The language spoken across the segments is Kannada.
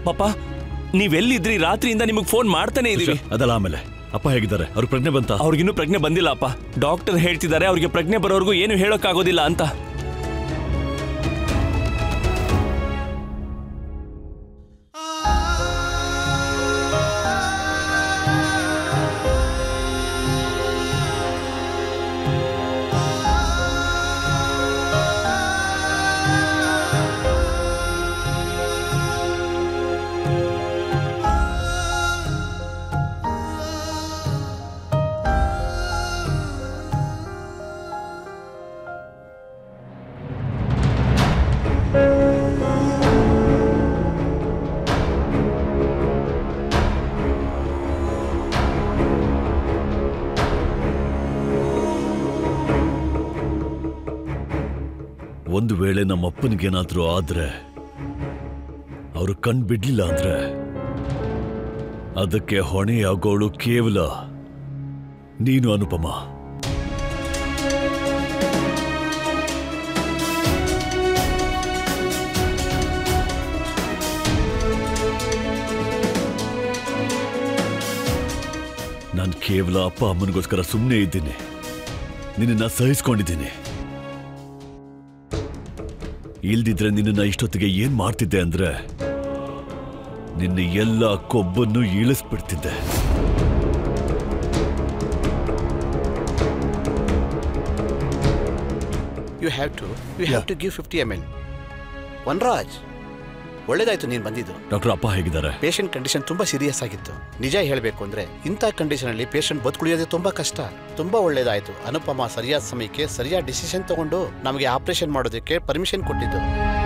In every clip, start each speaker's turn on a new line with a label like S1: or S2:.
S1: ಪಾಪ ನೀವೆಲ್ಲಿದ್ರಿ ರಾತ್ರಿಯಿಂದ ನಿಮಗೆ ಫೋನ್ ಮಾಡ್ತಾನೆ ಇದೀವಿ
S2: ಅದಲ್ಲ ಆಮೇಲೆ ಅಪ್ಪ ಹೇಗಿದ್ದಾರೆ ಅವ್ರ ಪ್ರಜ್ಞೆ ಬಂತ
S1: ಅವ್ರಿಗಿನ್ನೂ ಪ್ರಜ್ಞೆ ಬಂದಿಲ್ಲ ಅಪ್ಪ ಡಾಕ್ಟರ್ ಹೇಳ್ತಿದ್ದಾರೆ ಅವ್ರಿಗೆ ಪ್ರಜ್ಞೆ ಬರೋವರೆಗೂ ಏನು ಹೇಳೋಕ್ಕಾಗೋದಿಲ್ಲ ಅಂತ
S2: ಒಂದು ವೇಳೆ ನಮ್ಮ ಅಪ್ಪನಿಗೇನಾದ್ರೂ ಆದ್ರೆ ಅವರು ಕಣ್ ಬಿಡ್ಲಿಲ್ಲ ಅಂದ್ರೆ ಅದಕ್ಕೆ ಹೊಣೆಯಾಗೋಳು ಕೇವಲ ನೀನು ಅನುಪಮ ನಾನು ಕೇವಲ ಅಪ್ಪ ಅಮ್ಮನಿಗೋಸ್ಕರ ಸುಮ್ಮನೆ ಇದ್ದೀನಿ ನಿನ್ನನ್ನ ಸಹಿಸ್ಕೊಂಡಿದ್ದೀನಿ ಇಲ್ದಿದ್ರೆ ನಿನ್ನ ಇಷ್ಟೊತ್ತಿಗೆ ಏನ್ ಮಾಡ್ತಿದ್ದೆ ಅಂದ್ರೆ ನಿನ್ನ ಎಲ್ಲ ಕೊಬ್ಬನ್ನು ಇಳಿಸ್ಬಿಡ್ತಿದ್ದೆ
S3: you have to you have to give fifty M L Vanraj ಒಳ್ಳೇದಾಯ್ತು ನೀನು ಬಂದಿದ್ದು
S2: ಡಾಕ್ಟರ್ ಅಪ್ಪ ಹೇಗಿದ್ದಾರೆ
S3: ಪೇಷಂಟ್ ಕಂಡೀಷನ್ ತುಂಬಾ ಸೀರಿಯಸ್ ಆಗಿತ್ತು ನಿಜ ಹೇಳಬೇಕು ಅಂದ್ರೆ ಇಂಥ ಕಂಡೀಷನ್ ಅಲ್ಲಿ ಪೇಷಂಟ್ ಬದುಕುಳಿಯೋದೇ ತುಂಬಾ ಕಷ್ಟ ತುಂಬಾ ಒಳ್ಳೇದಾಯ್ತು ಅನುಪಮ ಸರಿಯಾದ ಸಮಯಕ್ಕೆ ಸರಿಯಾದ ಡಿಸಿಷನ್ ತಗೊಂಡು ನಮಗೆ ಆಪರೇಷನ್ ಮಾಡೋದಕ್ಕೆ ಪರ್ಮಿಷನ್ ಕೊಟ್ಟಿದ್ದು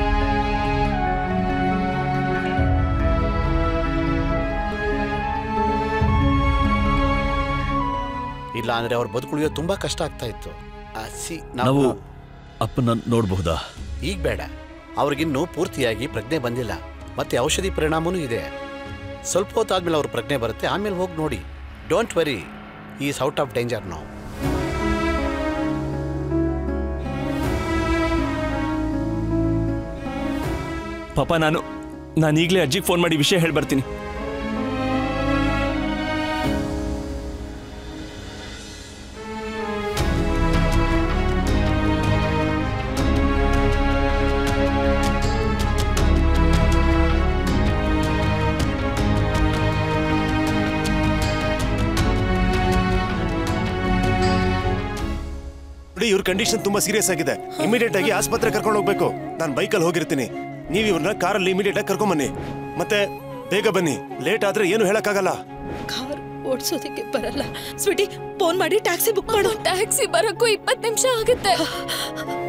S3: ಇಲ್ಲ ಅಂದ್ರೆ ಅವ್ರು ಬದುಕುಳಿಯೋದು ತುಂಬಾ ಕಷ್ಟ ಆಗ್ತಾ ಇತ್ತು ಆ, ಸಿ
S2: ನಾವು
S3: ನಾವು
S2: ಅಪ್ಪನ ನೋಡಬಹುದಾ
S3: ಈಗ ಬೇಡ ಅವ್ರಿಗಿನ್ನೂ ಪೂರ್ತಿಯಾಗಿ ಪ್ರಜ್ಞೆ ಬಂದಿಲ್ಲ ಮತ್ತೆ ಔಷಧಿ ಪರಿಣಾಮನೂ ಇದೆ ಸ್ವಲ್ಪ ಹೊತ್ತಾದ್ಮೇಲೆ ಅವ್ರ ಪ್ರಜ್ಞೆ ಬರುತ್ತೆ ಆಮೇಲೆ ಹೋಗಿ ನೋಡಿ don't worry is out of danger ನಾವು
S1: ಪಾಪ ನಾನು ನಾನು ಈಗಲೇ ಅಜ್ಜಿಗೆ ಫೋನ್ ಮಾಡಿ ವಿಷಯ ಹೇಳಿ ಬರ್ತೀನಿ
S4: ನೋಡಿ ಇವ್ರ ಕಂಡೀಷನ್ ತುಂಬಾ ಸೀರಿಯಸ್ ಆಗಿದೆ ಇಮಿಡಿಯೇಟ್ ಆಗಿ ಆಸ್ಪತ್ರೆ ಕರ್ಕೊಂಡು ಹೋಗ್ಬೇಕು ನಾನು ಬೈಕಲ್ಲಿ ಹೋಗಿರ್ತೀನಿ ನೀವು ಇವ್ರನ್ನ ಕಾರಲ್ಲಿ ಇಮಿಡಿಯೇಟ್ ಆಗಿ ಕರ್ಕೊಂಡ್ ಬನ್ನಿ ಮತ್ತೆ ಬೇಗ ಬನ್ನಿ ಲೇಟ್ ಆದ್ರೆ ಏನು ಹೇಳಕ್ಕಾಗಲ್ಲ
S5: ಕಾರ್ ಓಡಿಸೋದಕ್ಕೆ ಬರಲ್ಲ ಸ್ವೀಟಿ ಫೋನ್ ಮಾಡಿ ಟ್ಯಾಕ್ಸಿ ಬುಕ್ ಮಾಡು
S6: ಟ್ಯಾಕ್ಸಿ ಬರಕ್ಕೂ ಇಪ್ಪತ್ತು ನಿಮಿಷ ಆಗುತ್ತೆ